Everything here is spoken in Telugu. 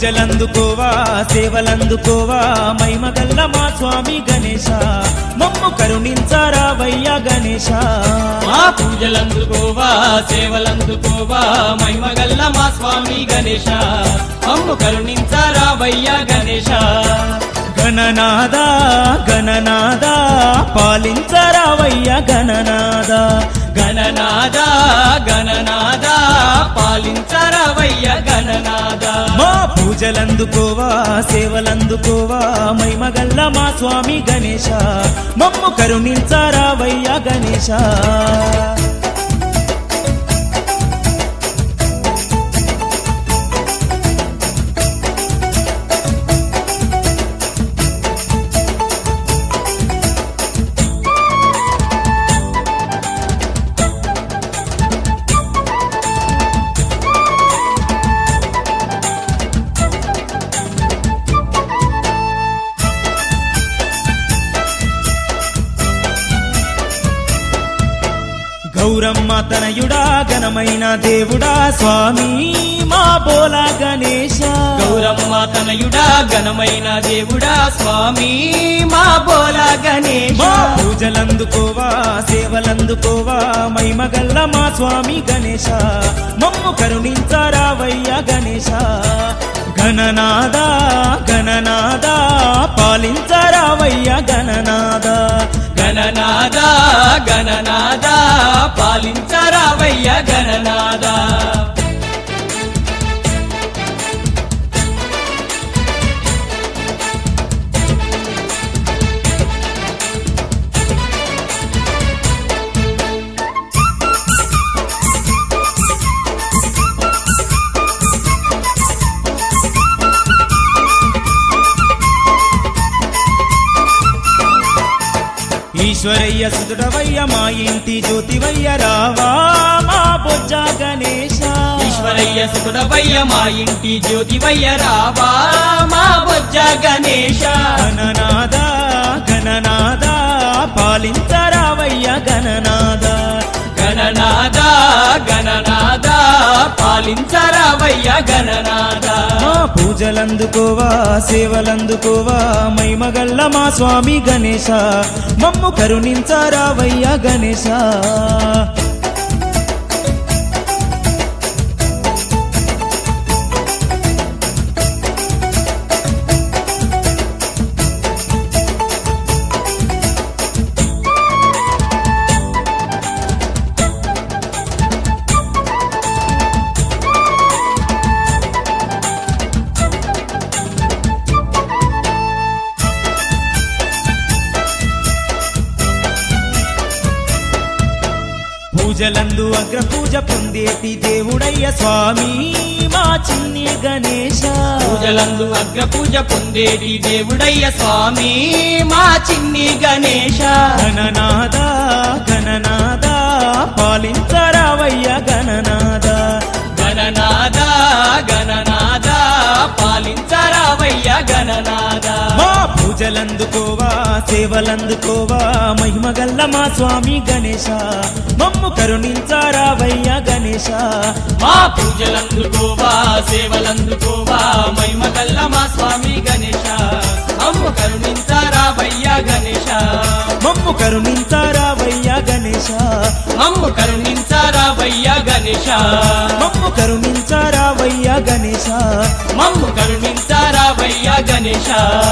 పూజలందుకోవా సేవలందుకోవా మైమగల్ల మా స్వామి గణేశ మమ్ము కరుణించారావయ్య గణేశ మా పూజలందుకోవా సేవలందుకోవా మహిమగల్ల మా స్వామి గణేశ మమ్ము కరుణించారావయ్య గణేశ గణనాద గణనాద పాలించరావయ్య గణనాద గణనాద గణనాద పాలించరావయ్య గణనాద మా పూజలందుకోవా సేవలందుకోవా మైమగల్ల మా స్వామి గణేశ మమ్ము కరుణించారావయ్య గణేశ గౌరమ్మ తనయుడా ఘనమైన దేవుడా స్వామి మా బోలా గణేశ గౌరమ్మ తనయుడా ఘనమైన దేవుడా స్వామి మా బోలా గణేశ మా పూజలందుకోవా సేవలందుకోవా మైమగల్ల మా స్వామి గణేశ మమ్ము కరుణించారావయ్య గణేశ గణనాద గణనాద పాలించారావయ్య గణనాద గణనాద గణనాద పాలించరావయ్య గణనాద ఈశ్వరయ్య సుతుడవయ్య మా ఇంటి జ్యోతివయ్య రావా మా బొజ్జ గణేశ ఈశ్వరయ్య సుకుడవయ్య మా ఇంటి జ్యోతివయ్య రావా మా బొజ్జ గణేశ గణనాద గణనాద పాలించరావయ్య గణనాద గణనాద గణనాద పాలించరావయ్య గణనాద మా పూజలందుకోవా సేవలందుకోవా మైమగల్ల మా స్వామి గణేశ మమ్ము కరుణించరావయ్య గణేశ పూజలందు అగ్ర పూజ పొందేటి దేవుడయ్య స్వామి మా చిన్ని గణేశ పూజలందు అగ్ర పూజ పొందేటి దేవుడయ్య స్వామి మా చిన్ని గణేశ గణనాద గణనాద పాలించరావయ్య గణనాద గణనాద గణనాద పాలించరావయ్య గణనాద మా పూజలందుకోవా సేవలందుకోవా మహిమగల్ల మా స్వామి గణేశ మమ్ము కరుణించారావయ్య గణేశ మా పూజలందుకోవా సేవలందుకోవా మహిమగల్ల మా స్వామి గణేశ అమ్ము కరుణించారావయ్య గణేశ మమ్ము కరుణించారావయ్య గణేశ అమ్ము కరుణించారావయ్య గణేశ మమ్ము కరుణించారావయ్య గణేశ మమ్ము కరుణించారావయ్య గణేశ